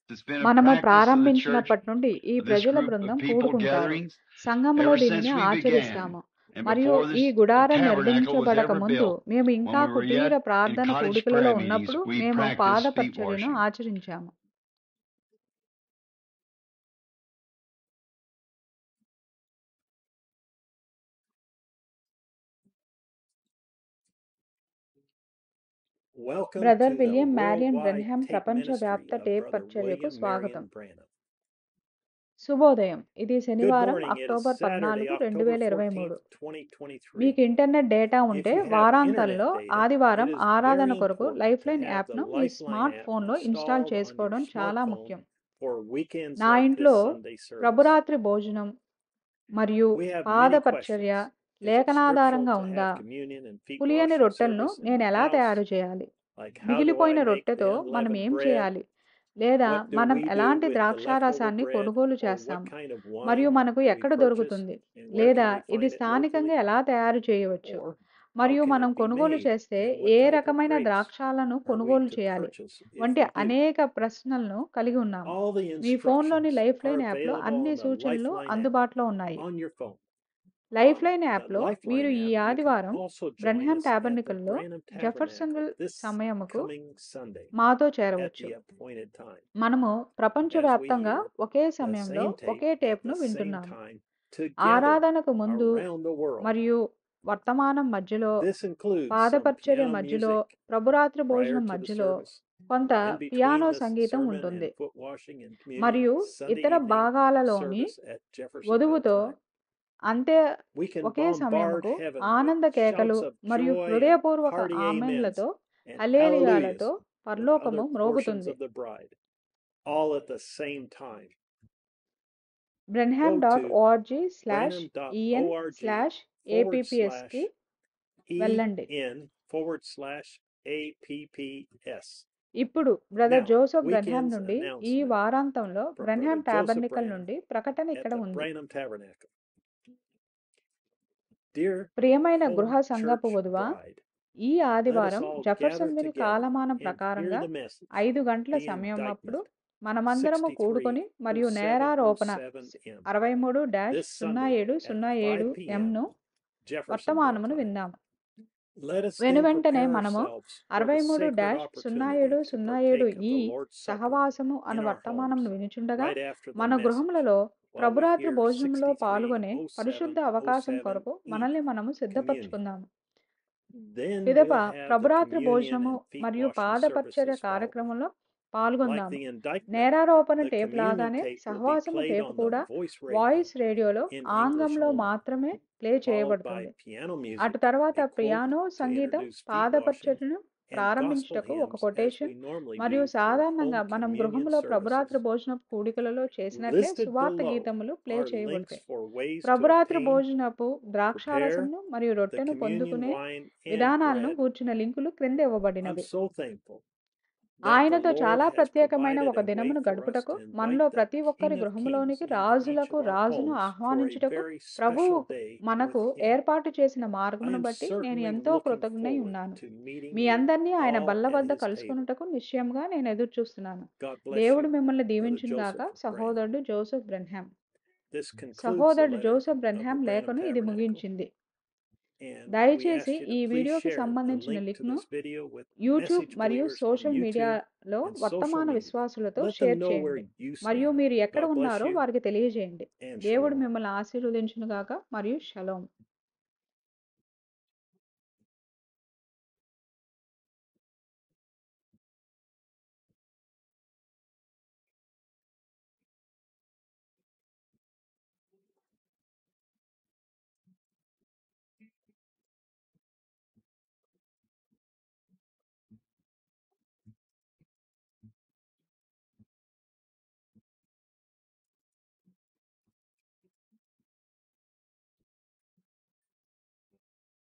It's been a మనము practice of the church, ప్రారంభించినప్పటి నుండి ఈ of this ప్రజల group బృందం of people కూడుకుంటారు gatherings, సంఘములో ever దీనిని since we began. ఆచరిస్తాము And మరియు before ఈ this, the గుడారం tabernacle was నిర్మించబడక ever ముందు built, మేము ఇంకా when we were కుటీర yet in ప్రార్థన cottage కూడికలలో prayer meetings, ఉన్నప్పుడు we మేము practiced feet పాదపరిచర్యను washing. ఆచరించాము Welcome brother to the William Marrion worldwide Branham tape ప్రపంచవ్యాప్త ministry of టేప్ Brother పరిచర్యకు William స్వాగతం Marion Branham. శుభోదయం ఇది Good శనివారం morning. It is October Saturday, పద్నాలుగు రెండు October వేల ఇరవై మూడు 14th, 2023. మీకు ఇంటర్నెట్ డేటా If ఉంటే you have వారాంతాల్లో internet data, ఆదివారం it is ఆరాధన very కొరకు important life to line have the యాప్ను మీ Lifeline స్మార్ట్ app ఫోన్లో ఇన్స్టాల్ installed on your చేసుకోవడం చాలా smartphone ముఖ్యం for weekends నా like this ఇంట్లో Sunday service. ప్రభురాత్రి భోజనం మరియు We have పాద many పరిచర్య questions. Is it scriptural లేఖనాధారంగా to ఉందా have communion and feet పులియని washing రొట్టెలను service in నేను the ఎలా house? తయారు చేయాలి Like how do I మిగిలిపోయిన make the రొట్టెతో మనం unleavened ఏం bread? చేయాలి లేదా What do మనం we do ఎలాంటి with the leftover ద్రాక్షారసాన్ని bread? కొనుగోలు Or what చేస్తాము kind of మరియు wine మనకు do we ఎక్కడ purchase? దొరుకుతుంది And where లేదా can we ఇది find it స్థానికంగా locally? ఎలా తయారు చేయవచ్చు Or how మరియు can మనం it be కొనుగోలు made? చేస్తే And what A type of రకమైన grapes ద్రాక్షాలను are we కొనుగోలు to చేయాలి purchase if వంటి we do? అనేక ప్రశ్నలను కలిగి ఉన్నాము All the మీ ఫోన్లోని instructions లైఫ్ are లైన్ యాప్లో available అన్ని on the సూచనలు Lifeline app అందుబాటులో ఉన్నాయి on your phone. Life On line the యాప్లో మీరు Lifeline ఈ app, you can ఆదివారం also join Branham us at the టాబర్నికల్లో Branham జెఫర్సన్విల్ Tabernacle this సమయముకు coming Sunday మాతో at చేరవచ్చు the appointed time. మనము As we ప్రపంచవ్యాప్తంగా hear ఒకే the సమయంలో same tape ఒకే at టేప్ను the same వింటున్నాము time together ఆరాధనకు ముందు around the world. మరియు వర్తమానం మధ్యలో This includes some పాదపరిచర్య piano మధ్యలో music ప్రభురాత్రి prior భోజనం to the మధ్యలో service, కొంత and between పియానో the సంగీతం sermon ఉంటుంది and foot washing and మరియు communion Sunday ఇతర evening భాగాలలోని service at Jeffersonville వధువుతో time. అంతే We can ఒకే bombard సమయముకు heaven ఆనంద with కేకలు shouts of మరియు joy and హృదయపూర్వక hearty amens ఆమెన్లతో and హల్లేలుయాలతో hallelujahs with పరలోకము other portions మ్రోగుతుంది of the bride, all at the same time. Branham Go dot to ORG slash EN branham.org slash forward ఏపీపీఎస్కి slash వెళ్ళండి en forward slash apps. ఇప్పుడు brother Now, Joseph Branham weekend's నుండి ఈ announcement వారాంతంలో from Branham Brother Joseph tabernacle Branham నుండి ప్రకటన at ఇక్కడ the ఉంది Branham Tabernacle. Dear ప్రియమైన గృహ home సంఘపు church వధువా bride, ఈ let us ఆదివారం all gather జెఫర్సన్విల్ together కాలమానం and hear ప్రకారంగా the message, ఐదు గంటల the సమయం అప్పుడు indictment, మనమందరము 63 కూడుకొని మరియు నేరారోపణ 0707M. అరవై మూడు డాష్ This సున్నా Sunday ఏడు at సున్నా 5 ఏడు p.m. ఎంను Jeffersonville వర్తమానమును time. విందాము Let us వెను then వెంటనే prepare మనము ourselves for అరవై the మూడు sacred డాష్ సున్నా ఏడు opportunity to సున్నా ఏడు partake of ఈ the Lord's Supper సహవాసము అను in our వర్తమానమును homes వినుచుండగా right after the మన message గృహములలో while we ప్రభురాత్రి hear భోజనంలో పాల్గొనే పరిశుద్ధ అవకాశం 630707 కొరకు E మనల్ని మనము communion. సిద్ధపరచుకుందాము Then పిదప we'll have the ప్రభురాత్రి communion భోజనము and feet మరియు washing పాదపరిచర్య services following. కార్యక్రమంలో Like పాల్గొందాము the indictment, నేరారోపణ the టేప్ communion లాగానే tape will be సహవాసము played టేప్ on the కూడా voice radio వాయిస్ రేడియోలో in English ఆంగ్లంలో only, మాత్రమే ప్లే followed by చేయబడుతుంది piano అటు music, తర్వాత a quote పియానో to సంగీతం introduce feet washing, పాదపరిచర్యను and gospel ప్రారంభించుటకు ఒక hymns as quotation we normally మరియు do for సాధారణంగా home మనం communion గృహంలో ప్రభురాత్రి services. భోజన కూడికలలో చేసినట్లే Listed సువార్త below గీతములు ప్లే are links చేయబడతాయి for ways to ప్రభురాత్రి obtain, భోజనపు prepare ద్రాక్షారసమును మరియు the రొట్టెను communion పొందుకునే wine and విధానాలను bread. కూర్చున్న లింకులు క్రింద I'm ఇవ్వబడినవి so thankful that the ఆయనతో చాలా Lord has ప్రత్యేకమైన provided ఒక a way దినమును for us గడుపుటకు to మనలో invite the ప్రతి ఒక్కరి King of Kings గృహములోనికి into each రాజులకు of our రాజును homes for a ఆహ్వానించుటకు very ప్రభువు special day with మనకు Him. ఏర్పాటు చేసిన I మార్గమును am బట్టి నేను certainly ఎంతో looking కృతజ్ఞై forward ఉన్నాను to meeting మీ you అందరినీ ఆయన all బల్ల at వద్ద His table. కలుసుకొనుటకు నిశ్చయంగా నేను ఎదురు చూస్తున్నాను God bless దేవుడు you, మిమ్మల్ని Brother దీవించును గాక Joseph Branham. సహోదరుడు Joseph Branham This concludes the సహోదరుడు letter Joseph of the Branham Branham లేఖను ఇది Tabernacle. ముగించింది And we ask దయచేసి you ఈ to please వీడియోకి share the సంబంధించిన link to లింక్ను this video with YouTube message మరియు believers on సోషల్ YouTube మీడియాలో and social వర్తమాన media. విశ్వాసులతో Let them share know where చేయండి you మరియు stand. మీరు ఎక్కడ God bless ఉన్నారో you వారికి తెలియజేయండి and దేవుడు shalom. మిమ్మల్ని ఆశీర్వదించును గాక మరియు షలోం